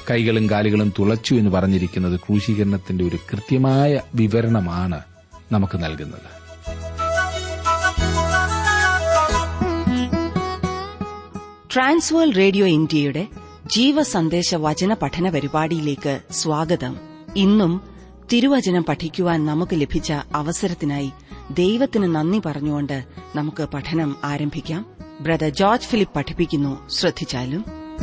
കൈകളും കാലുകളും തുളച്ചു എന്ന് പറഞ്ഞിരിക്കുന്നത് ക്രൂശീകരണത്തിന്റെ ഒരു കൃത്യമായ വിവരണമാണ് നമുക്ക് നൽകുന്നത് ട്രാൻസ്വേൾ റേഡിയോ ഇന്ത്യയുടെ ജീവസന്ദേശ വചന പഠന പരിപാടിയിലേക്ക് സ്വാഗതം ഇന്നും തിരുവചനം പഠിക്കുവാൻ നമുക്ക് ലഭിച്ച അവസരത്തിനായി ദൈവത്തിന് നന്ദി പറഞ്ഞുകൊണ്ട് നമുക്ക് പഠനം ആരംഭിക്കാം ബ്രദർ ജോർജ് ഫിലിപ്പ് പഠിപ്പിക്കുന്നു ശ്രദ്ധിച്ചാലും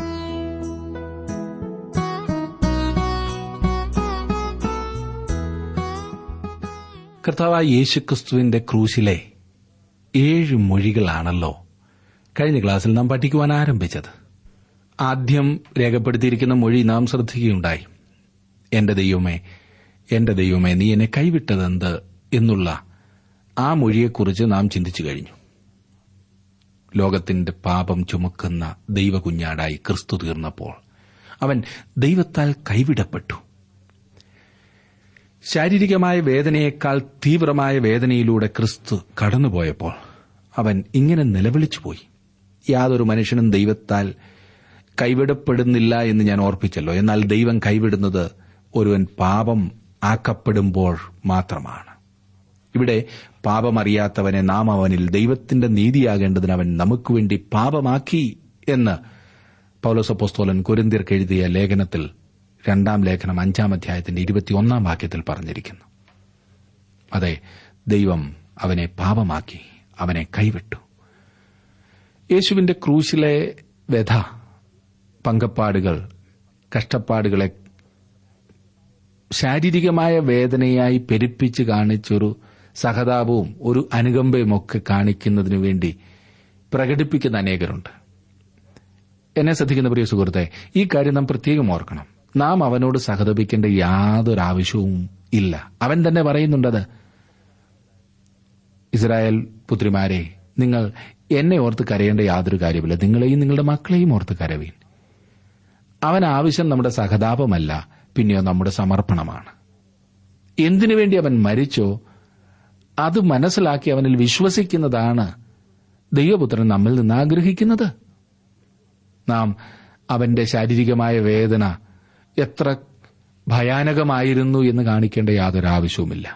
കർത്താവായ യേശുക്രിസ്തുവിന്റെ ക്രൂശിലെ ഏഴ് മൊഴികളാണല്ലോ കഴിഞ്ഞ ക്ലാസ്സിൽ നാം പഠിക്കുവാൻ ആരംഭിച്ചത് ആദ്യം രേഖപ്പെടുത്തിയിരിക്കുന്ന മൊഴി നാം ശ്രദ്ധിക്കുകയുണ്ടായി എന്റെ ദൈവമേ എന്റെ ദൈവമേ നീ എന്നെ കൈവിട്ടതെന്ത് എന്നുള്ള ആ മൊഴിയെക്കുറിച്ച് നാം ചിന്തിച്ചു കഴിഞ്ഞു ലോകത്തിന്റെ പാപം ചുമക്കുന്ന ദൈവകുഞ്ഞാടായി ക്രിസ്തു തീർന്നപ്പോൾ അവൻ ദൈവത്താൽ കൈവിടപ്പെട്ടു ശാരീരികമായ വേദനയേക്കാൾ തീവ്രമായ വേദനയിലൂടെ ക്രിസ്തു കടന്നുപോയപ്പോൾ അവൻ ഇങ്ങനെ നിലവിളിച്ചുപോയി യാതൊരു മനുഷ്യനും ദൈവത്താൽ കൈവിടപ്പെടുന്നില്ല എന്ന് ഞാൻ ഓർപ്പിച്ചല്ലോ എന്നാൽ ദൈവം കൈവിടുന്നത് ഒരുവൻ പാപം ആക്കപ്പെടുമ്പോൾ മാത്രമാണ് ഇവിടെ പാപമറിയാത്തവനെ നാം അവനിൽ ദൈവത്തിന്റെ നീതിയാകേണ്ടതിന് അവൻ നമുക്ക് വേണ്ടി പാപമാക്കി എന്ന് പൌലോസപ്പോസ്തോലൻ കുരിന്തിർക്ക് എഴുതിയ ലേഖനത്തിൽ രണ്ടാം ലേഖനം അഞ്ചാം അധ്യായത്തിന്റെ ഇരുപത്തിയൊന്നാം വാക്യത്തിൽ പറഞ്ഞിരിക്കുന്നു അതെ ദൈവം അവനെ പാപമാക്കി അവനെ കൈവിട്ടു യേശുവിന്റെ ക്രൂശിലെ വ്യഥ പങ്കപ്പാടുകൾ കഷ്ടപ്പാടുകളെ ശാരീരികമായ വേദനയായി പെരുപ്പിച്ച് കാണിച്ചൊരു സഹതാപവും ഒരു അനുകമ്പയും ഒക്കെ കാണിക്കുന്നതിനു വേണ്ടി പ്രകടിപ്പിക്കുന്ന അനേകരുണ്ട് എന്നെ ശ്രദ്ധിക്കുന്ന പ്രിയ സുഹൃത്തെ ഈ കാര്യം നാം പ്രത്യേകം ഓർക്കണം നാം അവനോട് സഹതപിക്കേണ്ട യാതൊരു ആവശ്യവും ഇല്ല അവൻ തന്നെ പറയുന്നുണ്ടത് ഇസ്രായേൽ പുത്രിമാരെ നിങ്ങൾ എന്നെ ഓർത്ത് കരയേണ്ട യാതൊരു കാര്യമില്ല നിങ്ങളെയും നിങ്ങളുടെ മക്കളെയും ഓർത്ത് കരവീൻ അവൻ ആവശ്യം നമ്മുടെ സഹതാപമല്ല പിന്നെയോ നമ്മുടെ സമർപ്പണമാണ് എന്തിനു വേണ്ടി അവൻ മരിച്ചോ അത് മനസ്സിലാക്കി അവനിൽ വിശ്വസിക്കുന്നതാണ് ദൈവപുത്രൻ നമ്മിൽ നിന്ന് ആഗ്രഹിക്കുന്നത് നാം അവന്റെ ശാരീരികമായ വേദന എത്ര ഭയാനകമായിരുന്നു എന്ന് കാണിക്കേണ്ട യാതൊരു ആവശ്യവുമില്ല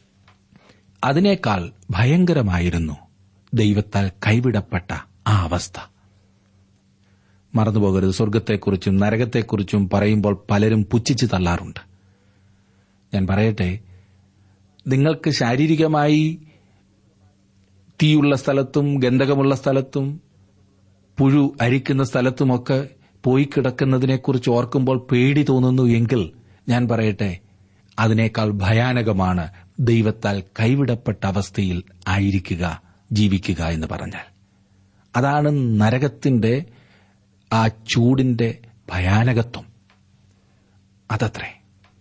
അതിനേക്കാൾ ഭയങ്കരമായിരുന്നു ദൈവത്താൽ കൈവിടപ്പെട്ട ആ അവസ്ഥ മറന്നുപോകരുത് സ്വർഗത്തെക്കുറിച്ചും നരകത്തെക്കുറിച്ചും പറയുമ്പോൾ പലരും പുച്ഛിച്ച് തള്ളാറുണ്ട് ഞാൻ പറയട്ടെ നിങ്ങൾക്ക് ശാരീരികമായി തീയുള്ള സ്ഥലത്തും ഗന്ധകമുള്ള സ്ഥലത്തും പുഴു അരിക്കുന്ന സ്ഥലത്തുമൊക്കെ പോയി കിടക്കുന്നതിനെക്കുറിച്ച് ഓർക്കുമ്പോൾ പേടി തോന്നുന്നു എങ്കിൽ ഞാൻ പറയട്ടെ അതിനേക്കാൾ ഭയാനകമാണ് ദൈവത്താൽ കൈവിടപ്പെട്ട അവസ്ഥയിൽ ആയിരിക്കുക ജീവിക്കുക എന്ന് പറഞ്ഞാൽ അതാണ് നരകത്തിന്റെ ആ ചൂടിന്റെ ഭയാനകത്വം അതത്രേ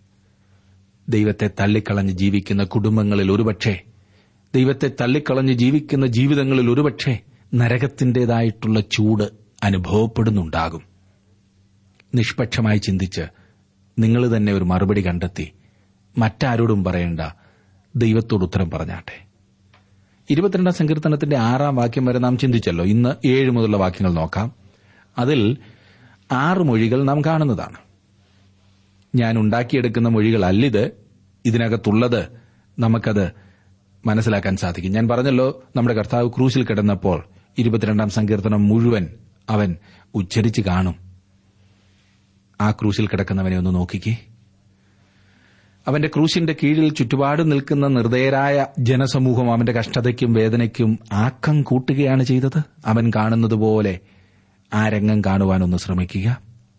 ദൈവത്തെ തള്ളിക്കളഞ്ഞ് ജീവിക്കുന്ന കുടുംബങ്ങളിൽ ഒരുപക്ഷെ ദൈവത്തെ തള്ളിക്കളഞ്ഞ് ജീവിക്കുന്ന ജീവിതങ്ങളിൽ ഒരുപക്ഷെ നരകത്തിന്റേതായിട്ടുള്ള ചൂട് അനുഭവപ്പെടുന്നുണ്ടാകും നിഷ്പക്ഷമായി ചിന്തിച്ച് നിങ്ങൾ തന്നെ ഒരു മറുപടി കണ്ടെത്തി മറ്റാരോടും പറയേണ്ട ദൈവത്തോട് ഉത്തരം പറഞ്ഞാട്ടെ ഇരുപത്തിരണ്ടാം സങ്കീർത്തനത്തിന്റെ ആറാം വാക്യം വരെ നാം ചിന്തിച്ചല്ലോ ഇന്ന് ഏഴ് മുതലുള്ള വാക്യങ്ങൾ നോക്കാം അതിൽ ആറ് മൊഴികൾ നാം കാണുന്നതാണ് ഞാൻ ഉണ്ടാക്കിയെടുക്കുന്ന മൊഴികളല്ലിത് ഇതിനകത്തുള്ളത് നമുക്കത് മനസ്സിലാക്കാൻ സാധിക്കും ഞാൻ പറഞ്ഞല്ലോ നമ്മുടെ കർത്താവ് ക്രൂശിൽ കിടന്നപ്പോൾ ഇരുപത്തിരണ്ടാം സങ്കീർത്തനം മുഴുവൻ അവൻ ഉച്ചരിച്ച് കാണും ആ ക്രൂശിൽ കിടക്കുന്നവനെ ഒന്ന് നോക്കിക്കേ അവന്റെ ക്രൂശിന്റെ കീഴിൽ ചുറ്റുപാട് നിൽക്കുന്ന നിർദ്ദയരായ ജനസമൂഹം അവന്റെ കഷ്ടതയ്ക്കും വേദനയ്ക്കും ആക്കം കൂട്ടുകയാണ് ചെയ്തത് അവൻ കാണുന്നതുപോലെ ആ രംഗം കാണുവാനൊന്ന് ശ്രമിക്കുക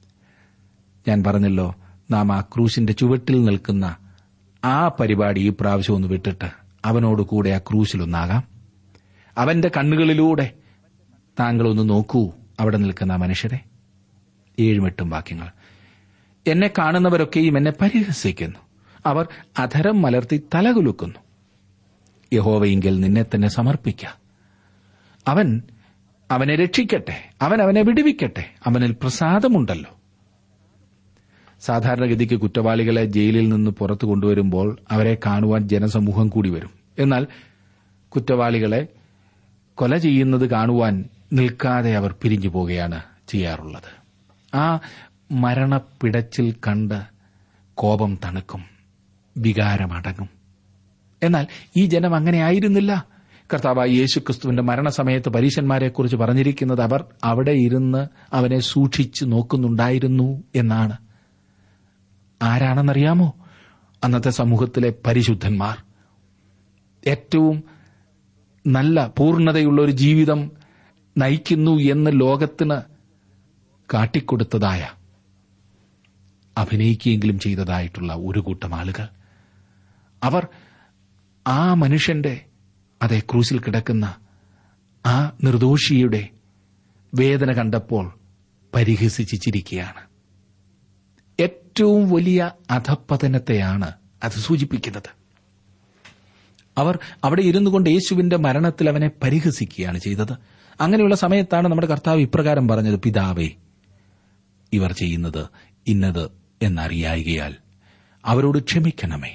ഞാൻ പറഞ്ഞല്ലോ നാം ആ ക്രൂശിന്റെ ചുവട്ടിൽ നിൽക്കുന്ന ആ പരിപാടി ഈ പ്രാവശ്യം ഒന്ന് വിട്ടിട്ട് അവനോട് കൂടെ ആ ക്രൂശിലൊന്നാകാം അവന്റെ കണ്ണുകളിലൂടെ താങ്കളൊന്ന് നോക്കൂ അവിടെ നിൽക്കുന്ന ആ മനുഷ്യരെ ഏഴുമെട്ടും വാക്യങ്ങൾ എന്നെ കാണുന്നവരൊക്കെയും എന്നെ പരിഹസിക്കുന്നു അവർ അധരം മലർത്തി തലകുലുക്കുന്നു യഹോവയെങ്കിൽ നിന്നെ തന്നെ സമർപ്പിക്ക അവൻ അവനെ രക്ഷിക്കട്ടെ അവൻ അവനെ വിടുവിക്കട്ടെ അവനിൽ പ്രസാദമുണ്ടല്ലോ സാധാരണഗതിക്ക് കുറ്റവാളികളെ ജയിലിൽ നിന്ന് പുറത്തു കൊണ്ടുവരുമ്പോൾ അവരെ കാണുവാൻ ജനസമൂഹം കൂടി വരും എന്നാൽ കുറ്റവാളികളെ കൊല ചെയ്യുന്നത് കാണുവാൻ നിൽക്കാതെ അവർ പിരിഞ്ഞു പോവുകയാണ് ചെയ്യാറുള്ളത് ആ മരണപ്പിടച്ചിൽ കണ്ട് കോപം തണുക്കും വികാരമടങ്ങും എന്നാൽ ഈ ജനം അങ്ങനെ ആയിരുന്നില്ല കർത്താവായ യേശുക്രിസ്തുവിന്റെ മരണസമയത്ത് പരീശന്മാരെക്കുറിച്ച് പറഞ്ഞിരിക്കുന്നത് അവർ അവിടെ ഇരുന്ന് അവനെ സൂക്ഷിച്ചു നോക്കുന്നുണ്ടായിരുന്നു എന്നാണ് ആരാണെന്നറിയാമോ അന്നത്തെ സമൂഹത്തിലെ പരിശുദ്ധന്മാർ ഏറ്റവും നല്ല പൂർണ്ണതയുള്ള ഒരു ജീവിതം നയിക്കുന്നു എന്ന് ലോകത്തിന് കാട്ടിക്കൊടുത്തതായ അഭിനയിക്കുകയെങ്കിലും ചെയ്തതായിട്ടുള്ള ഒരു കൂട്ടം ആളുകൾ അവർ ആ മനുഷ്യന്റെ അതേ ക്രൂസിൽ കിടക്കുന്ന ആ നിർദോഷിയുടെ വേദന കണ്ടപ്പോൾ പരിഹസിച്ച് ചിരിക്കുകയാണ് ഏറ്റവും വലിയ അധപ്പതനത്തെയാണ് അത് സൂചിപ്പിക്കുന്നത് അവർ അവിടെ ഇരുന്നു കൊണ്ട് യേശുവിന്റെ മരണത്തിൽ അവനെ പരിഹസിക്കുകയാണ് ചെയ്തത് അങ്ങനെയുള്ള സമയത്താണ് നമ്മുടെ കർത്താവ് ഇപ്രകാരം പറഞ്ഞത് പിതാവേ ഇവർ ചെയ്യുന്നത് ഇന്നത് എന്നറിയായികയാൽ അവരോട് ക്ഷമിക്കണമേ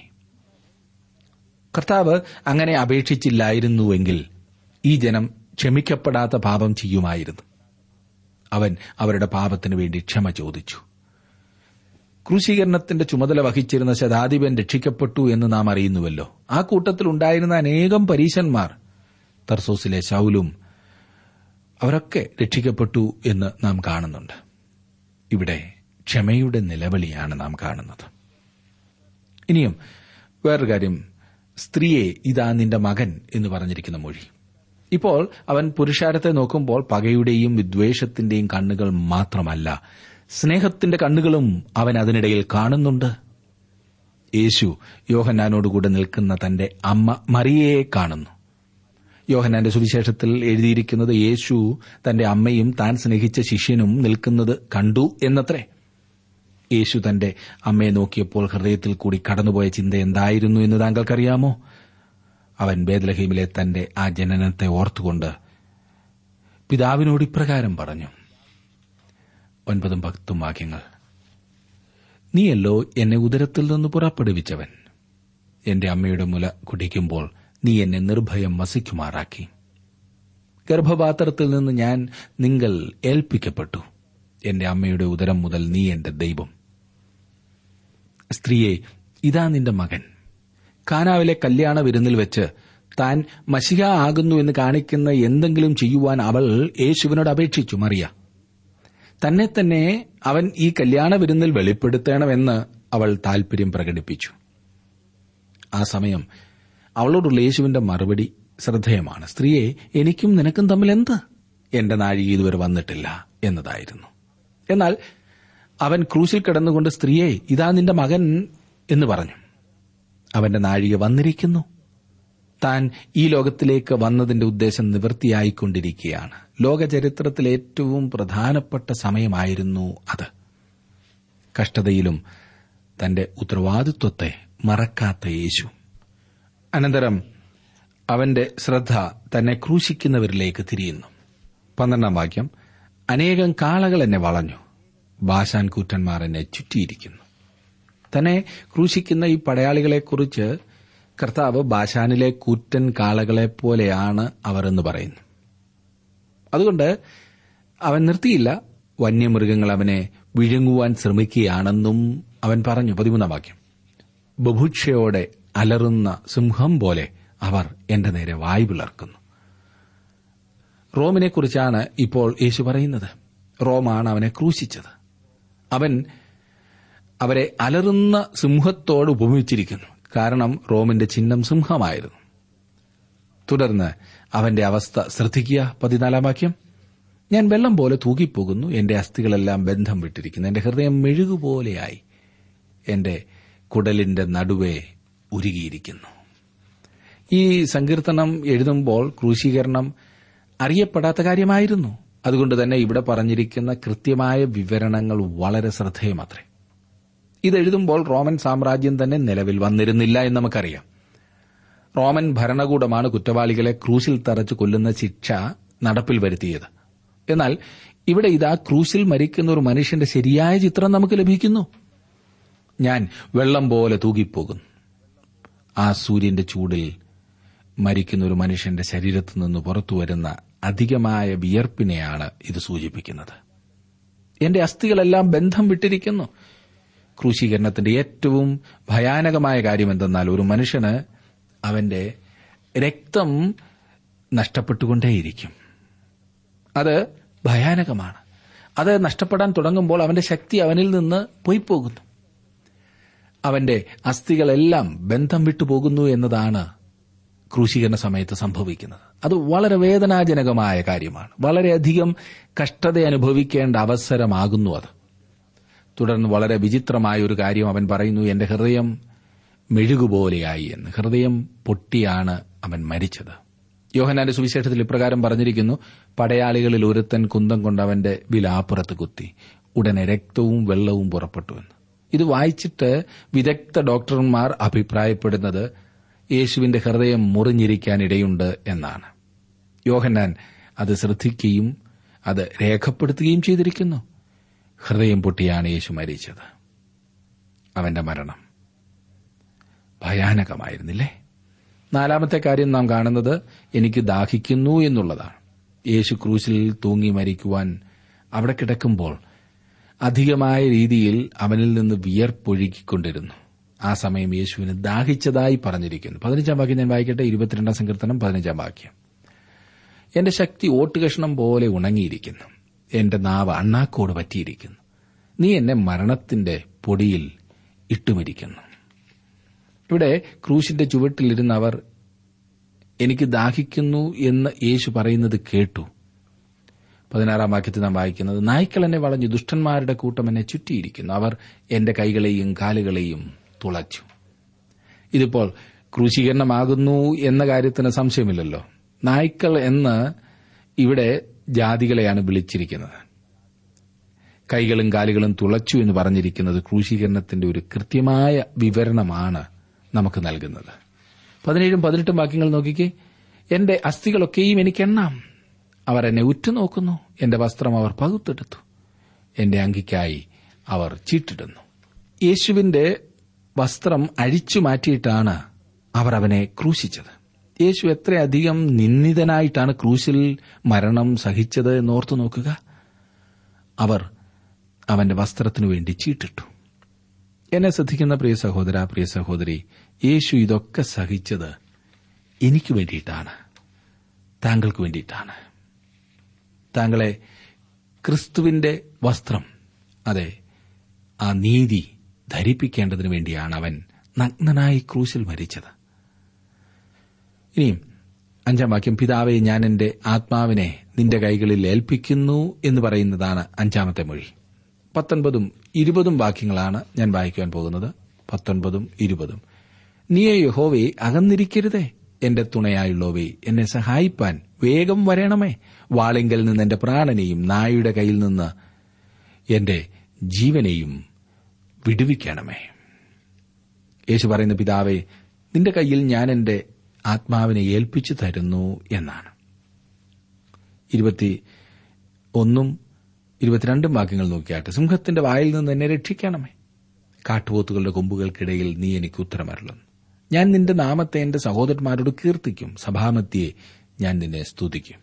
കർത്താവ് അങ്ങനെ അപേക്ഷിച്ചില്ലായിരുന്നുവെങ്കിൽ ഈ ജനം ക്ഷമിക്കപ്പെടാത്ത പാപം ചെയ്യുമായിരുന്നു അവൻ അവരുടെ പാപത്തിനു വേണ്ടി ക്ഷമ ചോദിച്ചു ക്രൂശീകരണത്തിന്റെ ചുമതല വഹിച്ചിരുന്ന ശതാധിപൻ രക്ഷിക്കപ്പെട്ടു എന്ന് നാം അറിയുന്നുവല്ലോ ആ കൂട്ടത്തിൽ ഉണ്ടായിരുന്ന അനേകം പരീശന്മാർ തർസോസിലെ ശൌലും അവരൊക്കെ രക്ഷിക്കപ്പെട്ടു എന്ന് നാം കാണുന്നുണ്ട് ഇവിടെ ക്ഷമയുടെ നിലവിളിയാണ് നാം കാണുന്നത് ഇനിയും വേറൊരു കാര്യം സ്ത്രീയെ ഇതാ നിന്റെ മകൻ എന്ന് പറഞ്ഞിരിക്കുന്ന മൊഴി ഇപ്പോൾ അവൻ പുരുഷാരത്തെ നോക്കുമ്പോൾ പകയുടെയും വിദ്വേഷത്തിന്റെയും കണ്ണുകൾ മാത്രമല്ല സ്നേഹത്തിന്റെ കണ്ണുകളും അവൻ അതിനിടയിൽ കാണുന്നുണ്ട് യേശു യോഹന്നാനോടുകൂടെ നിൽക്കുന്ന തന്റെ അമ്മ മറിയയെ കാണുന്നു യോഹന്നാന്റെ സുവിശേഷത്തിൽ എഴുതിയിരിക്കുന്നത് യേശു തന്റെ അമ്മയും താൻ സ്നേഹിച്ച ശിഷ്യനും നിൽക്കുന്നത് കണ്ടു എന്നത്രേ യേശു തന്റെ അമ്മയെ നോക്കിയപ്പോൾ ഹൃദയത്തിൽ കൂടി കടന്നുപോയ ചിന്ത എന്തായിരുന്നു എന്ന് താങ്കൾക്കറിയാമോ അവൻ ബേദലഹീമിലെ തന്റെ ആ ജനനത്തെ ഓർത്തുകൊണ്ട് പിതാവിനോട് ഇപ്രകാരം പറഞ്ഞു ഒൻപതും പത്തും വാക്യങ്ങൾ നീയല്ലോ എന്നെ ഉദരത്തിൽ നിന്ന് പുറപ്പെടുവിച്ചവൻ എന്റെ അമ്മയുടെ മുല കുടിക്കുമ്പോൾ നീ എന്നെ നിർഭയം വസിക്കുമാറാക്കി ഗർഭപാത്രത്തിൽ നിന്ന് ഞാൻ നിങ്ങൾ ഏൽപ്പിക്കപ്പെട്ടു എന്റെ അമ്മയുടെ ഉദരം മുതൽ നീ എന്റെ ദൈവം സ്ത്രീയെ ഇതാ നിന്റെ മകൻ കാനാവിലെ കല്യാണ വിരുന്നിൽ വെച്ച് താൻ മഷിക ആകുന്നു എന്ന് കാണിക്കുന്ന എന്തെങ്കിലും ചെയ്യുവാൻ അവൾ യേശുവിനോട് അപേക്ഷിച്ചു മറിയ തന്നെ തന്നെ അവൻ ഈ കല്യാണ വിരുന്നിൽ വെളിപ്പെടുത്തണമെന്ന് അവൾ താൽപര്യം പ്രകടിപ്പിച്ചു ആ സമയം അവളോടുള്ള യേശുവിന്റെ മറുപടി ശ്രദ്ധേയമാണ് സ്ത്രീയെ എനിക്കും നിനക്കും തമ്മിൽ എന്ത് എന്റെ നാഴിക ഇതുവരെ വന്നിട്ടില്ല എന്നതായിരുന്നു എന്നാൽ അവൻ ക്രൂശിൽ കിടന്നുകൊണ്ട് സ്ത്രീയെ ഇതാ നിന്റെ മകൻ എന്ന് പറഞ്ഞു അവന്റെ നാഴിക വന്നിരിക്കുന്നു താൻ ഈ ലോകത്തിലേക്ക് വന്നതിന്റെ ഉദ്ദേശം നിവൃത്തിയായിക്കൊണ്ടിരിക്കുകയാണ് ലോകചരിത്രത്തിൽ ഏറ്റവും പ്രധാനപ്പെട്ട സമയമായിരുന്നു അത് കഷ്ടതയിലും തന്റെ ഉത്തരവാദിത്വത്തെ മറക്കാത്ത യേശു അനന്തരം അവന്റെ ശ്രദ്ധ തന്നെ ക്രൂശിക്കുന്നവരിലേക്ക് തിരിയുന്നു പന്ത്രണ്ടാം വാക്യം അനേകം കാളകൾ എന്നെ വളഞ്ഞു ബാശാൻ കൂറ്റന്മാർ എന്നെ ചുറ്റിയിരിക്കുന്നു തന്നെ ക്രൂശിക്കുന്ന ഈ പടയാളികളെക്കുറിച്ച് കർത്താവ് ബാശാനിലെ കൂറ്റൻ കാളകളെ പോലെയാണ് അവർ എന്ന് പറയുന്നു അതുകൊണ്ട് അവൻ നിർത്തിയില്ല വന്യമൃഗങ്ങൾ അവനെ വിഴുങ്ങുവാൻ ശ്രമിക്കുകയാണെന്നും അവൻ പറഞ്ഞു പതിമൂന്നാം വാക്യം ബഭുക്ഷയോടെ അലറുന്ന സിംഹം പോലെ അവർ എന്റെ നേരെ വായു പിളർക്കുന്നു റോമിനെക്കുറിച്ചാണ് ഇപ്പോൾ യേശു പറയുന്നത് റോമാണ് അവനെ ക്രൂശിച്ചത് അവൻ അവരെ അലറുന്ന സിംഹത്തോട് ഉപമിച്ചിരിക്കുന്നു കാരണം റോമിന്റെ ചിഹ്നം സിംഹമായിരുന്നു തുടർന്ന് അവന്റെ അവസ്ഥ ശ്രദ്ധിക്കുക പതിനാലാം വാക്യം ഞാൻ വെള്ളം പോലെ തൂകിപ്പോകുന്നു എന്റെ അസ്ഥികളെല്ലാം ബന്ധം വിട്ടിരിക്കുന്നു എന്റെ ഹൃദയം മെഴുകുപോലെയായി എന്റെ കുടലിന്റെ നടുവെ ഉരുകിയിരിക്കുന്നു ഈ സങ്കീർത്തനം എഴുതുമ്പോൾ ക്രൂശീകരണം അറിയപ്പെടാത്ത കാര്യമായിരുന്നു അതുകൊണ്ട് തന്നെ ഇവിടെ പറഞ്ഞിരിക്കുന്ന കൃത്യമായ വിവരണങ്ങൾ വളരെ ശ്രദ്ധേയമത്രേ ഇതെഴുതുമ്പോൾ റോമൻ സാമ്രാജ്യം തന്നെ നിലവിൽ വന്നിരുന്നില്ല എന്ന് നമുക്കറിയാം റോമൻ ഭരണകൂടമാണ് കുറ്റവാളികളെ ക്രൂശിൽ തറച്ച് കൊല്ലുന്ന ശിക്ഷ നടപ്പിൽ വരുത്തിയത് എന്നാൽ ഇവിടെ ഇതാ ക്രൂശിൽ മരിക്കുന്ന ഒരു മനുഷ്യന്റെ ശരിയായ ചിത്രം നമുക്ക് ലഭിക്കുന്നു ഞാൻ വെള്ളം പോലെ തൂകിപ്പോകുന്നു ആ സൂര്യന്റെ ചൂടിൽ മരിക്കുന്ന ഒരു മനുഷ്യന്റെ ശരീരത്തിൽ നിന്ന് പുറത്തുവരുന്ന അധികമായ വിയർപ്പിനെയാണ് ഇത് സൂചിപ്പിക്കുന്നത് എന്റെ അസ്ഥികളെല്ലാം ബന്ധം വിട്ടിരിക്കുന്നു ക്രൂശീകരണത്തിന്റെ ഏറ്റവും ഭയാനകമായ കാര്യം എന്തെന്നാൽ ഒരു മനുഷ്യന് അവന്റെ രക്തം നഷ്ടപ്പെട്ടുകൊണ്ടേയിരിക്കും അത് ഭയാനകമാണ് അത് നഷ്ടപ്പെടാൻ തുടങ്ങുമ്പോൾ അവന്റെ ശക്തി അവനിൽ നിന്ന് പോയിപ്പോകുന്നു അവന്റെ അസ്ഥികളെല്ലാം ബന്ധം വിട്ടുപോകുന്നു എന്നതാണ് ക്രൂശീകരണ സമയത്ത് സംഭവിക്കുന്നത് അത് വളരെ വേദനാജനകമായ കാര്യമാണ് വളരെയധികം കഷ്ടത അനുഭവിക്കേണ്ട അവസരമാകുന്നു അത് തുടർന്ന് വളരെ വിചിത്രമായ ഒരു കാര്യം അവൻ പറയുന്നു എന്റെ ഹൃദയം മെഴുകുപോലെയായി എന്ന് ഹൃദയം പൊട്ടിയാണ് അവൻ മരിച്ചത് യോഹനാന്റെ സുവിശേഷത്തിൽ ഇപ്രകാരം പറഞ്ഞിരിക്കുന്നു പടയാളികളിൽ ഒരുത്തൻ കുന്തം കൊണ്ട് അവന്റെ വിലാപ്പുറത്ത് കുത്തി ഉടനെ രക്തവും വെള്ളവും പുറപ്പെട്ടു എന്ന് ഇത് വായിച്ചിട്ട് വിദഗ്ധ ഡോക്ടർമാർ അഭിപ്രായപ്പെടുന്നത് യേശുവിന്റെ ഹൃദയം മുറിഞ്ഞിരിക്കാനിടയുണ്ട് എന്നാണ് യോഹന്നാൻ അത് ശ്രദ്ധിക്കുകയും അത് രേഖപ്പെടുത്തുകയും ചെയ്തിരിക്കുന്നു ഹൃദയം പൊട്ടിയാണ് യേശു മരിച്ചത് അവന്റെ മരണം ഭയാനകമായിരുന്നില്ലേ നാലാമത്തെ കാര്യം നാം കാണുന്നത് എനിക്ക് ദാഹിക്കുന്നു എന്നുള്ളതാണ് യേശു ക്രൂശിൽ തൂങ്ങി മരിക്കുവാൻ അവിടെ കിടക്കുമ്പോൾ അധികമായ രീതിയിൽ അവനിൽ നിന്ന് വിയർപ്പൊഴുകിക്കൊണ്ടിരുന്നു ആ സമയം യേശുവിന് ദാഹിച്ചതായി പറഞ്ഞിരിക്കുന്നു പതിനഞ്ചാം വാക്യം ഞാൻ വായിക്കട്ടെ ഇരുപത്തിരണ്ടാം സങ്കീർത്തനം പതിനഞ്ചാം വാക്യം എന്റെ ശക്തി ഓട്ടുകഷ്ണം പോലെ ഉണങ്ങിയിരിക്കുന്നു എന്റെ നാവ് അണ്ണാക്കോട് പറ്റിയിരിക്കുന്നു നീ എന്നെ മരണത്തിന്റെ പൊടിയിൽ ഇട്ടുമിരിക്കുന്നു ഇവിടെ ക്രൂശിന്റെ ചുവട്ടിലിരുന്ന് അവർ എനിക്ക് ദാഹിക്കുന്നു എന്ന് യേശു പറയുന്നത് കേട്ടു പതിനാറാം വാക്യത്തിൽ നാം വായിക്കുന്നത് നായ്ക്കൾ എന്നെ വളഞ്ഞു ദുഷ്ടന്മാരുടെ കൂട്ടം എന്നെ ചുറ്റിയിരിക്കുന്നു അവർ എന്റെ കൈകളെയും കാലുകളെയും തുളച്ചു ഇതിപ്പോൾ ക്രൂശീകരണമാകുന്നു എന്ന കാര്യത്തിന് സംശയമില്ലല്ലോ നായ്ക്കൾ എന്ന് ഇവിടെ ജാതികളെയാണ് വിളിച്ചിരിക്കുന്നത് കൈകളും കാലുകളും തുളച്ചു എന്ന് പറഞ്ഞിരിക്കുന്നത് ക്രൂശീകരണത്തിന്റെ ഒരു കൃത്യമായ വിവരണമാണ് നമുക്ക് നൽകുന്നത് പതിനേഴും പതിനെട്ടും വാക്യങ്ങൾ നോക്കിക്കേ എന്റെ അസ്ഥികളൊക്കെയും എനിക്ക് എണ്ണാം അവർ എന്നെ ഉറ്റുനോക്കുന്നു എന്റെ വസ്ത്രം അവർ പകുത്തെടുത്തു എന്റെ അങ്കിക്കായി അവർ ചീട്ടിടുന്നു യേശുവിന്റെ വസ്ത്രം അഴിച്ചു മാറ്റിയിട്ടാണ് അവർ അവനെ ക്രൂശിച്ചത് യേശു എത്രയധികം നിന്ദിതനായിട്ടാണ് ക്രൂശിൽ മരണം സഹിച്ചത് എന്നോർത്തു നോക്കുക അവർ അവന്റെ വസ്ത്രത്തിനു വേണ്ടി ചീട്ടിട്ടു എന്നെ ശ്രദ്ധിക്കുന്ന പ്രിയ സഹോദര പ്രിയ സഹോദരി യേശു ഇതൊക്കെ സഹിച്ചത് എനിക്ക് വേണ്ടിയിട്ടാണ് താങ്കൾക്ക് വേണ്ടിയിട്ടാണ് താങ്കളെ ക്രിസ്തുവിന്റെ വസ്ത്രം അതെ ആ നീതി ധരിപ്പിക്കേണ്ടതിനു വേണ്ടിയാണ് അവൻ നഗ്നനായി ക്രൂശിൽ മരിച്ചത് ഇനിയും അഞ്ചാം വാക്യം പിതാവെ ഞാൻ എന്റെ ആത്മാവിനെ നിന്റെ കൈകളിൽ ഏൽപ്പിക്കുന്നു എന്ന് പറയുന്നതാണ് അഞ്ചാമത്തെ മൊഴി പത്തൊൻപതും ഇരുപതും വാക്യങ്ങളാണ് ഞാൻ വായിക്കുവാൻ പോകുന്നത് പത്തൊൻപതും ഇരുപതും നീയെ യഹോവേ അകന്നിരിക്കരുതേ എന്റെ തുണയായുള്ളവേ എന്നെ സഹായിപ്പാൻ വേഗം വരണമേ വാളിങ്കൽ നിന്ന് എന്റെ പ്രാണനെയും നായുടെ കയ്യിൽ നിന്ന് എന്റെ ജീവനെയും വിടുവിക്കണമേ യേശു പറയുന്ന പിതാവേ നിന്റെ കയ്യിൽ ഞാൻ എന്റെ ആത്മാവിനെ ഏൽപ്പിച്ചു തരുന്നു എന്നാണ് ഇരുപത്തി ഒന്നും ഇരുപത്തിരണ്ടും വാക്യങ്ങൾ നോക്കിയാട്ടെ സിംഹത്തിന്റെ വായിൽ നിന്ന് എന്നെ രക്ഷിക്കണമേ കാട്ടുപോത്തുകളുടെ കൊമ്പുകൾക്കിടയിൽ നീ എനിക്ക് ഉത്തരമരുളുന്നു ഞാൻ നിന്റെ നാമത്തെ എന്റെ സഹോദരന്മാരോട് കീർത്തിക്കും സഭാമത്തിയെ ഞാൻ നിന്നെ സ്തുതിക്കും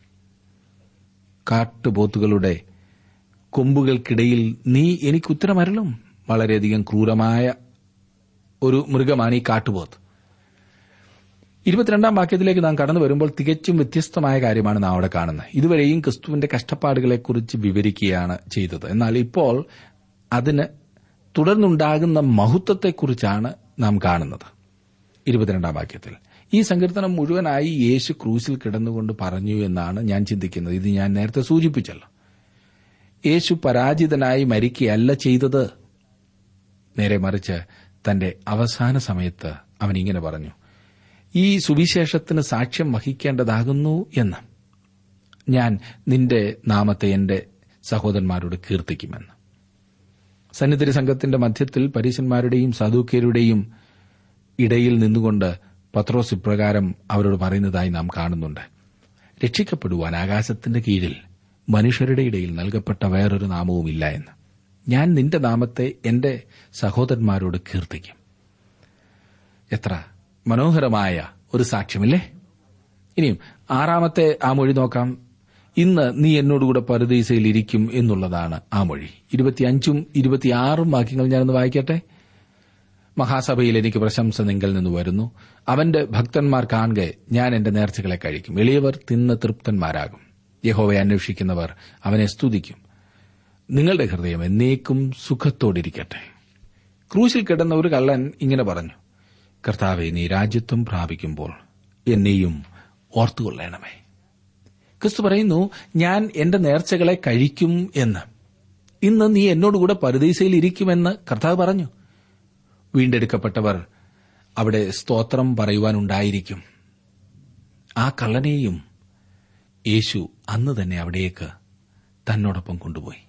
കാട്ടുപോത്തുകളുടെ കൊമ്പുകൾക്കിടയിൽ നീ എനിക്ക് ഉത്തരമരുളും വളരെയധികം ക്രൂരമായ ഒരു മൃഗമാണ് ഈ കാട്ടുപോത്ത് ഇരുപത്തിരണ്ടാം വാക്യത്തിലേക്ക് നാം കടന്നു വരുമ്പോൾ തികച്ചും വ്യത്യസ്തമായ കാര്യമാണ് നാം അവിടെ കാണുന്നത് ഇതുവരെയും ക്രിസ്തുവിന്റെ കഷ്ടപ്പാടുകളെക്കുറിച്ച് വിവരിക്കുകയാണ് ചെയ്തത് എന്നാൽ ഇപ്പോൾ അതിന് തുടർന്നുണ്ടാകുന്ന മഹത്വത്തെക്കുറിച്ചാണ് നാം കാണുന്നത് ഇരുപത്തിരണ്ടാം വാക്യത്തിൽ ഈ സങ്കീർത്തനം മുഴുവനായി യേശു ക്രൂസിൽ കിടന്നുകൊണ്ട് പറഞ്ഞു എന്നാണ് ഞാൻ ചിന്തിക്കുന്നത് ഇത് ഞാൻ നേരത്തെ സൂചിപ്പിച്ചല്ലോ യേശു പരാജിതനായി മരിക്കുകയല്ല ചെയ്തത് നേരെ മറിച്ച് തന്റെ അവസാന സമയത്ത് അവൻ ഇങ്ങനെ പറഞ്ഞു ഈ സുവിശേഷത്തിന് സാക്ഷ്യം വഹിക്കേണ്ടതാകുന്നു എന്ന് ഞാൻ നിന്റെ നാമത്തെ എന്റെ സഹോദരന്മാരോട് കീർത്തിക്കുമെന്ന് സന്നിധി സംഘത്തിന്റെ മധ്യത്തിൽ പരീശന്മാരുടെയും സാധുക്യരുടെയും ഇടയിൽ നിന്നുകൊണ്ട് പത്രോസ് ഇപ്രകാരം അവരോട് പറയുന്നതായി നാം കാണുന്നുണ്ട് രക്ഷിക്കപ്പെടുവാൻ ആകാശത്തിന്റെ കീഴിൽ മനുഷ്യരുടെ ഇടയിൽ നൽകപ്പെട്ട വേറൊരു നാമവുമില്ല എന്ന് ഞാൻ നിന്റെ നാമത്തെ എന്റെ സഹോദരന്മാരോട് കീർത്തിക്കും എത്ര മനോഹരമായ ഒരു സാക്ഷ്യമില്ലേ ഇനിയും ആറാമത്തെ ആ മൊഴി നോക്കാം ഇന്ന് നീ എന്നോടുകൂടെ പരദീസയിൽ ഇരിക്കും എന്നുള്ളതാണ് ആ മൊഴി ഇരുപത്തിയഞ്ചും ഇരുപത്തിയാറും വാക്യങ്ങൾ ഞാനൊന്ന് വായിക്കട്ടെ മഹാസഭയിൽ എനിക്ക് പ്രശംസ നിങ്കിൽ നിന്ന് വരുന്നു അവന്റെ ഭക്തന്മാർ കാണുക ഞാൻ എന്റെ നേർച്ചകളെ കഴിക്കും എളിയവർ തിന്ന് തൃപ്തന്മാരാകും യഹോവയെ അന്വേഷിക്കുന്നവർ അവനെ സ്തുതിക്കും നിങ്ങളുടെ ഹൃദയം എന്നേക്കും സുഖത്തോടിരിക്കട്ടെ ക്രൂശിൽ കിടന്ന ഒരു കള്ളൻ ഇങ്ങനെ പറഞ്ഞു കർത്താവെ നീ രാജ്യത്വം പ്രാപിക്കുമ്പോൾ എന്നെയും ഓർത്തുകൊള്ളണമേ ക്രിസ്തു പറയുന്നു ഞാൻ എന്റെ നേർച്ചകളെ കഴിക്കും എന്ന് ഇന്ന് നീ എന്നോടുകൂടെ പരദീസയിൽ ഇരിക്കുമെന്ന് കർത്താവ് പറഞ്ഞു വീണ്ടെടുക്കപ്പെട്ടവർ അവിടെ സ്തോത്രം പറയുവാനുണ്ടായിരിക്കും ആ കള്ളനെയും യേശു അന്ന് തന്നെ അവിടേക്ക് തന്നോടൊപ്പം കൊണ്ടുപോയി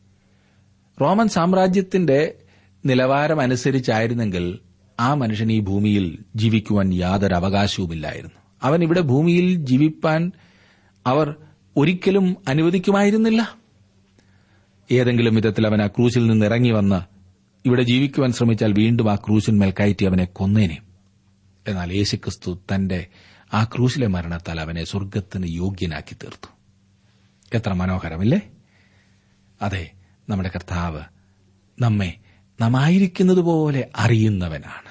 റോമൻ സാമ്രാജ്യത്തിന്റെ നിലവാരം അനുസരിച്ചായിരുന്നെങ്കിൽ ആ മനുഷ്യൻ ഈ ഭൂമിയിൽ ജീവിക്കുവാൻ യാതൊരു അവകാശവുമില്ലായിരുന്നു അവൻ ഇവിടെ ഭൂമിയിൽ ജീവിപ്പാൻ അവർ ഒരിക്കലും അനുവദിക്കുമായിരുന്നില്ല ഏതെങ്കിലും വിധത്തിൽ അവൻ ആ ക്രൂശിൽ നിന്ന് ഇറങ്ങി വന്ന് ഇവിടെ ജീവിക്കുവാൻ ശ്രമിച്ചാൽ വീണ്ടും ആ ക്രൂശിന്മേൽ കയറ്റി അവനെ കൊന്നേനെ എന്നാൽ യേശുക്രിസ്തു തന്റെ ആ ക്രൂശിലെ മരണത്താൽ അവനെ സ്വർഗത്തിന് യോഗ്യനാക്കി തീർത്തു എത്ര മനോഹരമില്ലേ അതെ നമ്മുടെ കർത്താവ് നമ്മെ നമായിരിക്കുന്നത് പോലെ അറിയുന്നവനാണ്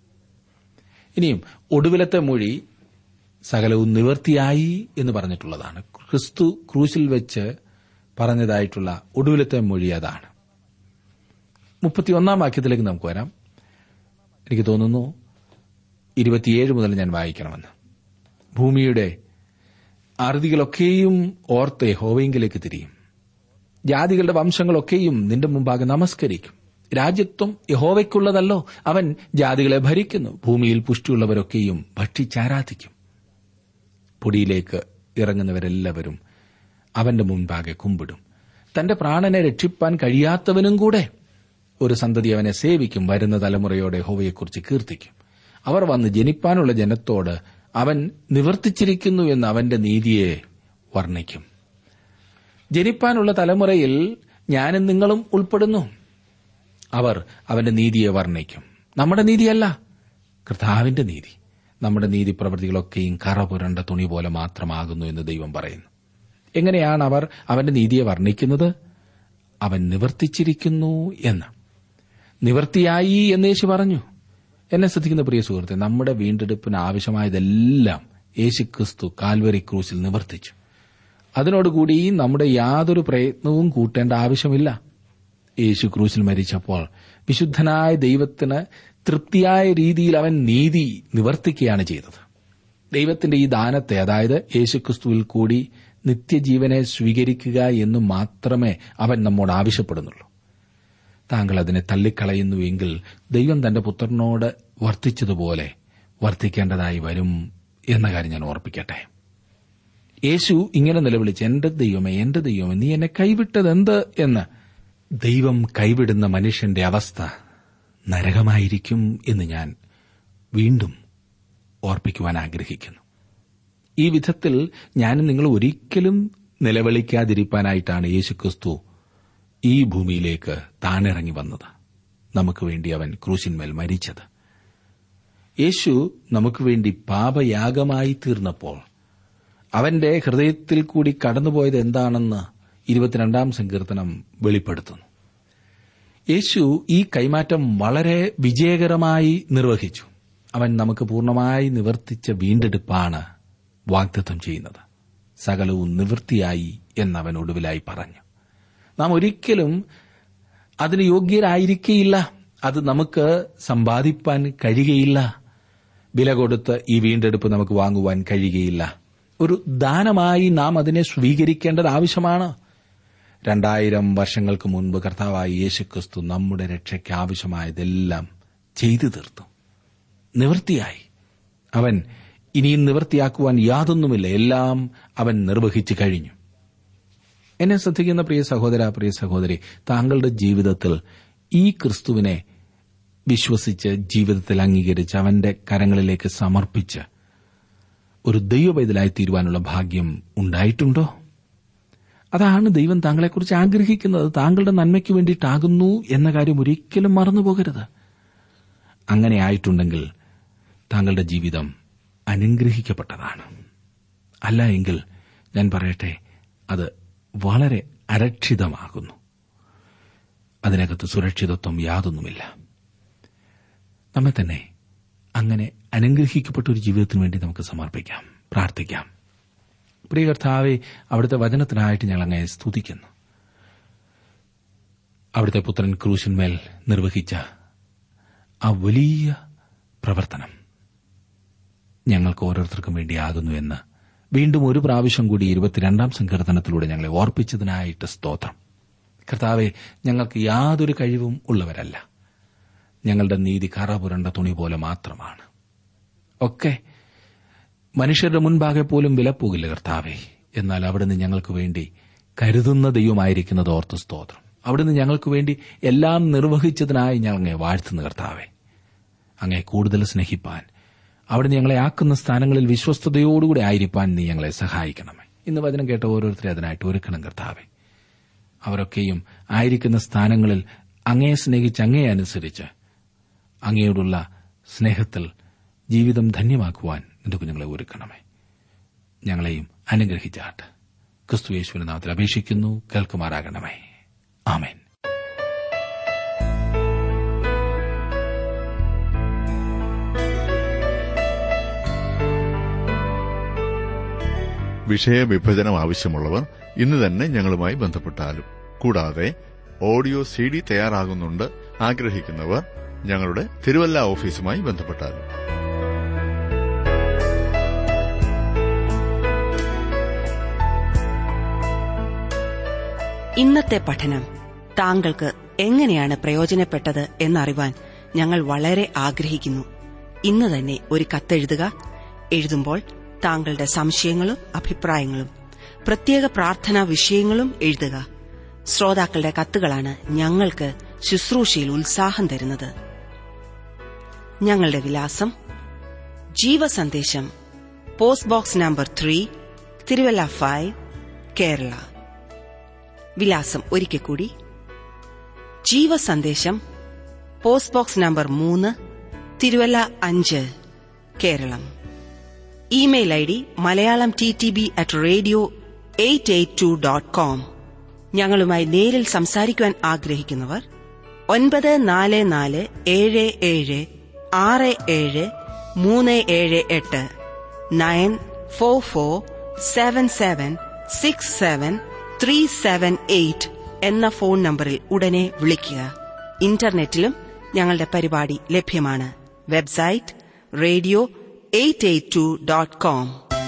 ഇനിയും ഒടുവിലത്തെ മൊഴി സകലവും നിവർത്തിയായി എന്ന് പറഞ്ഞിട്ടുള്ളതാണ് ക്രിസ്തു ക്രൂശിൽ വെച്ച് പറഞ്ഞതായിട്ടുള്ള ഒടുവിലത്തെ മൊഴി അതാണ് മുപ്പത്തിയൊന്നാം വാക്യത്തിലേക്ക് നമുക്ക് വരാം എനിക്ക് തോന്നുന്നു ഇരുപത്തിയേഴ് മുതൽ ഞാൻ വായിക്കണമെന്ന് ഭൂമിയുടെ അറുതികളൊക്കെയും ഓർത്ത് യഹോവയെങ്കിലേക്ക് തിരിയും ജാതികളുടെ വംശങ്ങളൊക്കെയും നിന്റെ മുമ്പാകെ നമസ്കരിക്കും രാജ്യത്വം യഹോവയ്ക്കുള്ളതല്ലോ അവൻ ജാതികളെ ഭരിക്കുന്നു ഭൂമിയിൽ പുഷ്ടിയുള്ളവരൊക്കെയും ഭക്ഷിച്ചാരാധിക്കും പൊടിയിലേക്ക് ഇറങ്ങുന്നവരെല്ലാവരും അവന്റെ മുൻപാകെ കുമ്പിടും തന്റെ പ്രാണനെ രക്ഷിപ്പാൻ കഴിയാത്തവനും കൂടെ ഒരു സന്തതി അവനെ സേവിക്കും വരുന്ന തലമുറയോടെ ഹോവയെക്കുറിച്ച് കീർത്തിക്കും അവർ വന്ന് ജനിപ്പാനുള്ള ജനത്തോട് അവൻ നിവർത്തിച്ചിരിക്കുന്നു എന്ന് അവന്റെ നീതിയെ വർണ്ണിക്കും ജനിപ്പാനുള്ള തലമുറയിൽ ഞാനും നിങ്ങളും ഉൾപ്പെടുന്നു അവർ അവന്റെ നീതിയെ വർണ്ണിക്കും നമ്മുടെ നീതിയല്ല കർത്താവിന്റെ നീതി നമ്മുടെ നീതി പ്രവൃത്തികളൊക്കെയും കറ പുരണ്ട തുണി പോലെ മാത്രമാകുന്നു എന്ന് ദൈവം പറയുന്നു എങ്ങനെയാണ് അവർ അവന്റെ നീതിയെ വർണ്ണിക്കുന്നത് അവൻ നിവർത്തിച്ചിരിക്കുന്നു എന്ന് നിവർത്തിയായി എന്ന് യേശു പറഞ്ഞു എന്നെ ശ്രദ്ധിക്കുന്ന പ്രിയ സുഹൃത്തെ നമ്മുടെ വീണ്ടെടുപ്പിന് ആവശ്യമായതെല്ലാം യേശു ക്രിസ്തു കാൽവരി ക്രൂസിൽ നിവർത്തിച്ചു അതിനോടുകൂടി നമ്മുടെ യാതൊരു പ്രയത്നവും കൂട്ടേണ്ട ആവശ്യമില്ല യേശു ക്രൂസിൽ മരിച്ചപ്പോൾ വിശുദ്ധനായ ദൈവത്തിന് തൃപ്തിയായ രീതിയിൽ അവൻ നീതി നിവർത്തിക്കുകയാണ് ചെയ്തത് ദൈവത്തിന്റെ ഈ ദാനത്തെ അതായത് യേശുക്രിസ്തുവിൽ കൂടി നിത്യജീവനെ സ്വീകരിക്കുക എന്ന് മാത്രമേ അവൻ നമ്മോട് ആവശ്യപ്പെടുന്നുള്ളൂ താങ്കൾ അതിനെ തള്ളിക്കളയുന്നുവെങ്കിൽ ദൈവം തന്റെ പുത്രനോട് വർത്തിച്ചതുപോലെ വർത്തിക്കേണ്ടതായി വരും എന്ന കാര്യം ഞാൻ ഓർപ്പിക്കട്ടെ യേശു ഇങ്ങനെ നിലവിളിച്ച് എന്റെ ദൈവമേ എന്റെ ദൈവമേ നീ എന്നെ കൈവിട്ടതെന്ത് എന്ന് ദൈവം കൈവിടുന്ന മനുഷ്യന്റെ അവസ്ഥ നരകമായിരിക്കും എന്ന് ഞാൻ വീണ്ടും ഓർപ്പിക്കുവാൻ ആഗ്രഹിക്കുന്നു ഈ വിധത്തിൽ ഞാനും നിങ്ങൾ ഒരിക്കലും നിലവിളിക്കാതിരിക്കാനായിട്ടാണ് യേശുക്രിസ്തു ഈ ഭൂമിയിലേക്ക് താണിറങ്ങി വന്നത് നമുക്ക് വേണ്ടി അവൻ ക്രൂശിന്മേൽ മരിച്ചത് യേശു നമുക്ക് വേണ്ടി പാപയാഗമായി തീർന്നപ്പോൾ അവന്റെ ഹൃദയത്തിൽ കൂടി കടന്നുപോയത് എന്താണെന്ന് ഇരുപത്തിരണ്ടാം സങ്കീർത്തനം വെളിപ്പെടുത്തുന്നു യേശു ഈ കൈമാറ്റം വളരെ വിജയകരമായി നിർവഹിച്ചു അവൻ നമുക്ക് പൂർണ്ണമായി നിവർത്തിച്ച വീണ്ടെടുപ്പാണ് വാഗ്ദത്തം ചെയ്യുന്നത് സകലവും നിവൃത്തിയായി എന്നവൻ ഒടുവിലായി പറഞ്ഞു നാം ഒരിക്കലും അതിന് യോഗ്യരായിരിക്കയില്ല അത് നമുക്ക് സമ്പാദിപ്പാൻ കഴിയുകയില്ല വില കൊടുത്ത് ഈ വീണ്ടെടുപ്പ് നമുക്ക് വാങ്ങുവാൻ കഴിയുകയില്ല ഒരു ദാനമായി നാം അതിനെ സ്വീകരിക്കേണ്ടത് ആവശ്യമാണ് രണ്ടായിരം വർഷങ്ങൾക്ക് മുൻപ് കർത്താവായ യേശുക്രിസ്തു നമ്മുടെ രക്ഷയ്ക്ക് ആവശ്യമായതെല്ലാം ചെയ്തു തീർത്തു നിവൃത്തിയായി അവൻ ഇനിയും നിവൃത്തിയാക്കുവാൻ യാതൊന്നുമില്ല എല്ലാം അവൻ നിർവഹിച്ചു കഴിഞ്ഞു എന്നെ ശ്രദ്ധിക്കുന്ന പ്രിയ സഹോദര പ്രിയ സഹോദരി താങ്കളുടെ ജീവിതത്തിൽ ഈ ക്രിസ്തുവിനെ വിശ്വസിച്ച് ജീവിതത്തിൽ അംഗീകരിച്ച് അവന്റെ കരങ്ങളിലേക്ക് സമർപ്പിച്ച് ഒരു ദൈവപൈതലായി തീരുവാനുള്ള ഭാഗ്യം ഉണ്ടായിട്ടുണ്ടോ അതാണ് ദൈവം താങ്കളെക്കുറിച്ച് ആഗ്രഹിക്കുന്നത് താങ്കളുടെ നന്മയ്ക്ക് വേണ്ടിയിട്ടാകുന്നു എന്ന കാര്യം ഒരിക്കലും മറന്നുപോകരുത് അങ്ങനെ ആയിട്ടുണ്ടെങ്കിൽ താങ്കളുടെ ജീവിതം അനുഗ്രഹിക്കപ്പെട്ടതാണ് അല്ല എങ്കിൽ ഞാൻ പറയട്ടെ അത് വളരെ അരക്ഷിതമാകുന്നു അതിനകത്ത് സുരക്ഷിതത്വം യാതൊന്നുമില്ല നമ്മെ തന്നെ അങ്ങനെ അനുഗ്രഹിക്കപ്പെട്ട ഒരു ജീവിതത്തിന് വേണ്ടി നമുക്ക് സമർപ്പിക്കാം പ്രാർത്ഥിക്കാം പ്രിയ കർത്താവെ അവിടുത്തെ വചനത്തിനായിട്ട് ഞങ്ങൾ അങ്ങനെ സ്തുതിക്കുന്നു അവിടുത്തെ പുത്രൻ ക്രൂശന്മേൽ നിർവഹിച്ച ആ വലിയ പ്രവർത്തനം ഞങ്ങൾക്ക് ഓരോരുത്തർക്കും വേണ്ടിയാകുന്നു എന്ന് വീണ്ടും ഒരു പ്രാവശ്യം കൂടി ഇരുപത്തിരണ്ടാം സങ്കീർത്തനത്തിലൂടെ ഞങ്ങളെ ഓർപ്പിച്ചതിനായിട്ട് സ്തോത്രം കർത്താവെ ഞങ്ങൾക്ക് യാതൊരു കഴിവും ഉള്ളവരല്ല ഞങ്ങളുടെ നീതി കറ പുരണ്ട തുണി പോലെ മാത്രമാണ് ഒക്കെ മനുഷ്യരുടെ മുൻപാകെ പോലും വിലപ്പോകില്ല കർത്താവെ എന്നാൽ അവിടുന്ന് ഞങ്ങൾക്ക് വേണ്ടി കരുതുന്ന ദൈവമായിരിക്കുന്നത് ഓർത്ത് സ്തോത്രം അവിടുന്ന് ഞങ്ങൾക്ക് വേണ്ടി എല്ലാം നിർവഹിച്ചതിനായി ഞങ്ങൾ അങ്ങേ വാഴ്ത്തുന്ന കർത്താവെ അങ്ങേ കൂടുതൽ സ്നേഹിപ്പാൻ അവിടുന്ന് ഞങ്ങളെ ആക്കുന്ന സ്ഥാനങ്ങളിൽ വിശ്വസ്തയോടുകൂടി ആയിരിക്കാൻ നീ ഞങ്ങളെ സഹായിക്കണമേ ഇന്ന് വചനം കേട്ട ഓരോരുത്തരെ അതിനായിട്ട് ഒരുക്കണം കർത്താവെ അവരൊക്കെയും ആയിരിക്കുന്ന സ്ഥാനങ്ങളിൽ അങ്ങയെ സ്നേഹിച്ച് അങ്ങയെ അനുസരിച്ച് അങ്ങയോടുള്ള സ്നേഹത്തിൽ ജീവിതം ധന്യമാക്കുവാൻ നിന്റെ കുഞ്ഞുങ്ങളെ ഒരുക്കണമേ ഞങ്ങളെയും അനുഗ്രഹിച്ചാട്ട് ക്രിസ്തു യേശുവിന്റെ നാമത്തിൽ അപേക്ഷിക്കുന്നു കേൾക്കുമാറാകണമേ ആമേൻ വിഷയവിഭജനം ആവശ്യമുള്ളവർ ഇന്ന് തന്നെ ഞങ്ങളുമായി ബന്ധപ്പെട്ടാലും കൂടാതെ ഓഡിയോ സി ഡി തയ്യാറാകുന്നുണ്ട് ആഗ്രഹിക്കുന്നവർ ഞങ്ങളുടെ തിരുവല്ല ഓഫീസുമായി ബന്ധപ്പെട്ടാലും ഇന്നത്തെ പഠനം താങ്കൾക്ക് എങ്ങനെയാണ് പ്രയോജനപ്പെട്ടത് എന്നറിവാൻ ഞങ്ങൾ വളരെ ആഗ്രഹിക്കുന്നു ഇന്ന് തന്നെ ഒരു കത്തെഴുതുക എഴുതുമ്പോൾ താങ്കളുടെ സംശയങ്ങളും അഭിപ്രായങ്ങളും പ്രത്യേക പ്രാർത്ഥനാ വിഷയങ്ങളും എഴുതുക ശ്രോതാക്കളുടെ കത്തുകളാണ് ഞങ്ങൾക്ക് ശുശ്രൂഷയിൽ ഉത്സാഹം തരുന്നത് ഞങ്ങളുടെ വിലാസം Jeevasandesham post box number three Thiruvalla five Kerala വിലാസം ഒരിക്കൽ കൂടി ജീവസന്ദേശം പോസ്റ്റ് ബോക്സ് നമ്പർ മൂന്ന് തിരുവല്ല അഞ്ച് Keralam email I D Malayalam T T B at radio eight eight two dot com ഞങ്ങളുമായി നേരിൽ സംസാരിക്കുവാൻ ആഗ്രഹിക്കുന്നവർ ഒൻപത് നാല് നാല് ഏഴ് ഏഴ് ആറ് ഏഴ് മൂന്ന് ഏഴ് എട്ട് nine four four seven seven six seven three seven eight എന്ന ഫോൺ നമ്പറിൽ ഉടനെ വിളിക്കുക ഇന്റർനെറ്റിലും ഞങ്ങളുടെ പരിപാടി ലഭ്യമാണ് website radio eight eight two dot com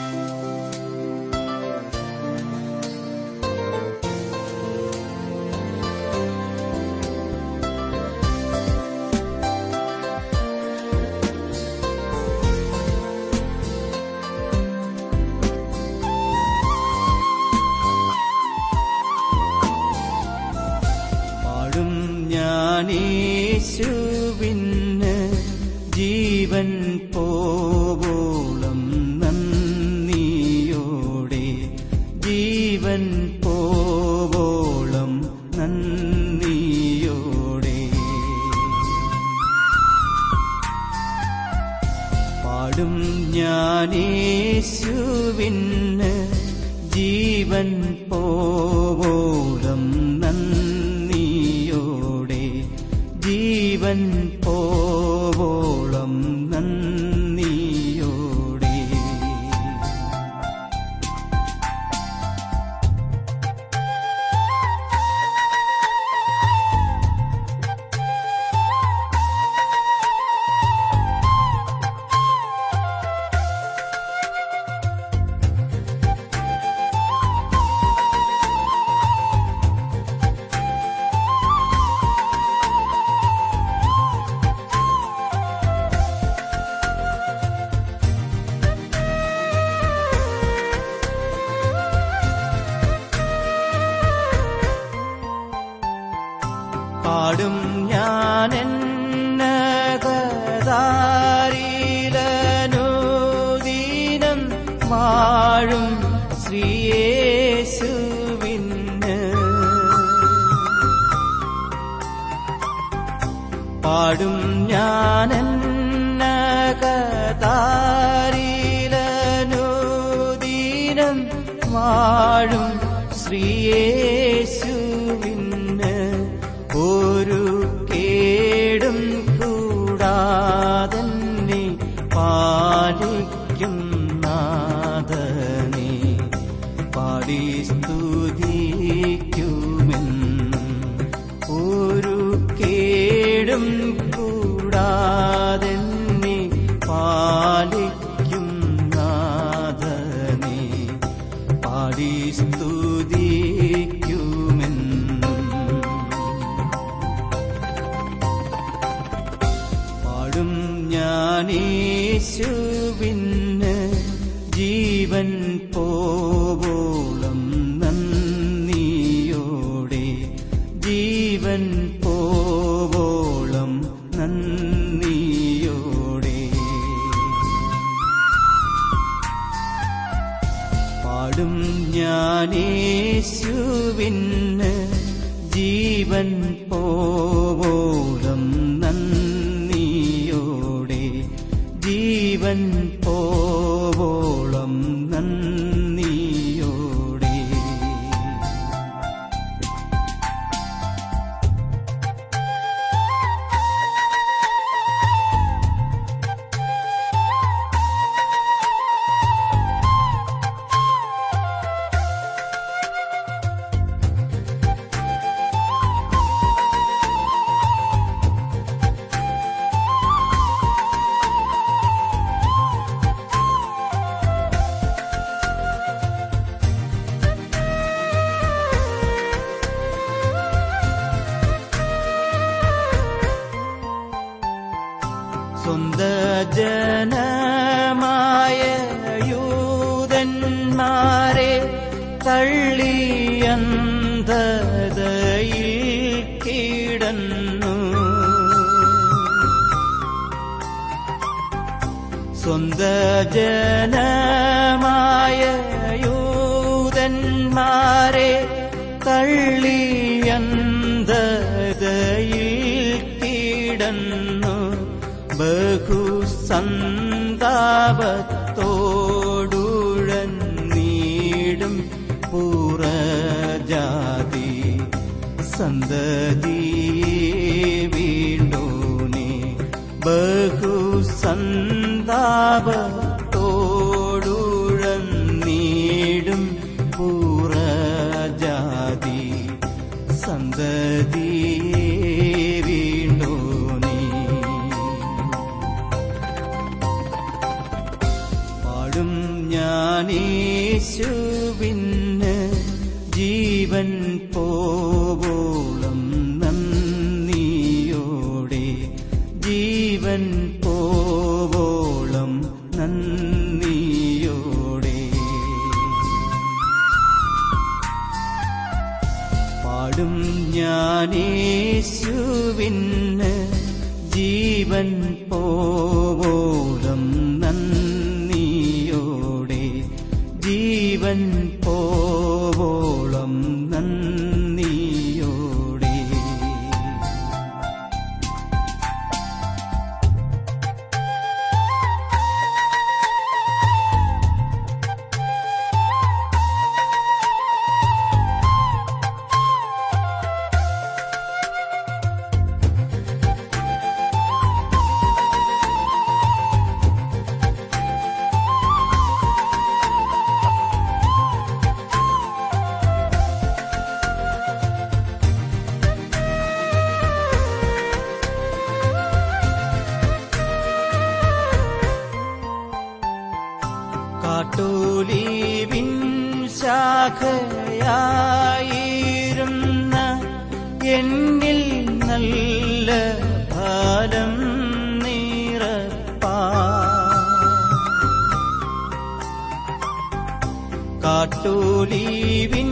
പാടും ഞാനേശുവിന് ജീവൻ പോവോളം നന്ദിയോടെ ജീവൻ പോവോളം നന്ദിയോടെ പാടും ഞാനേശുവിന് ജീവൻ പോവോളം നന്ദിയോടെ ജീവൻ പോവോളം നന്ദിയോടെ പാടും ഞാൻ എന്നകതാരിലനുദീനം വാഴും ശ്രീയേശുവിന് പാടും ഞാൻ എന്നകതാരിലനുദീനം വാഴും ശ്രീയേശുവിന് ഒരു കേടും കൂടാതെ പാലിക്കും നാഥനെ പാടി സ്തുതിക്കുമെന്നും ഒരു കേടും കൂടാതെ പാലിക്കും നാഥനെ പാടി സ്തുതിക്കുമെന്നും പാടും ഞാനേശുവിന് ജീവൻ പോവോളം നന്ദിയോടെ ജീവൻ പോവോളം നന്ദിയോടെ പാടും ഞാനേശുവിന് ജീവൻ പോവോളം നന്ദിയോടെ ജീവൻ പോവോളം നന്ദിയോടെ സ്വന്ത ജനമായ യൂതന്മാരെ തള്ളിയന്തതയിൽ കിടന്നു സ്വന്ത ജനമായ യൂതന്മാരെ തള്ളിയന്തതയിൽ കിടന്നു ബഹുസന്താപത്തോടുഴന്നീടും പുറജാതി സന്തതിയെ വീണ്ടോനെ ബഹുസന്താപത്തോടുഴന്നീടും പുറജാതി സന്തതിയെ വീണ്ടോനെ പാടും ഞാനേശുവിന് ജീവൻ പോവോളം നന്ദിയോടെ ജീവൻ പോവോളം നന്ദിയോടെ പാടും ഞാനേശുവിന് ജീവൻ പോവോളം നന്ദിയോടെ ജീവൻ പോവോളം നന്ദിയോടെ കാട്ടൂലീവിൻ ശാഖയായിരുന്ന എന്നിൽ നല്ല ഫലം നിറപ്പാ കാട്ടൂലീവിൻ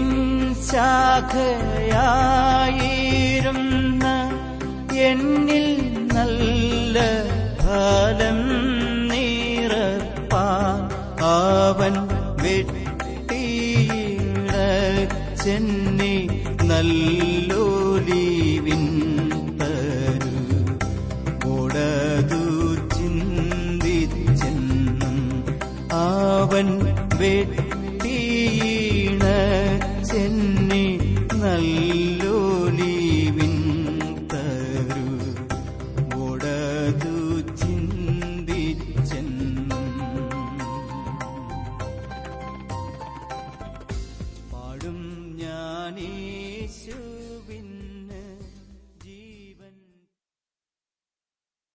ശാഖയായിരുന്ന എന്നിൽ നല്ല ഫലം നിറപ്പാൻ അവൻ വെട്ടിയിടച്ചെന്നെ നല്ലോലീവിൻ തരു ഓടതു ചിന്തിച്ചെന്നും അവൻ വെട്ടിയിണ ചെന്ന യേശുവിൻ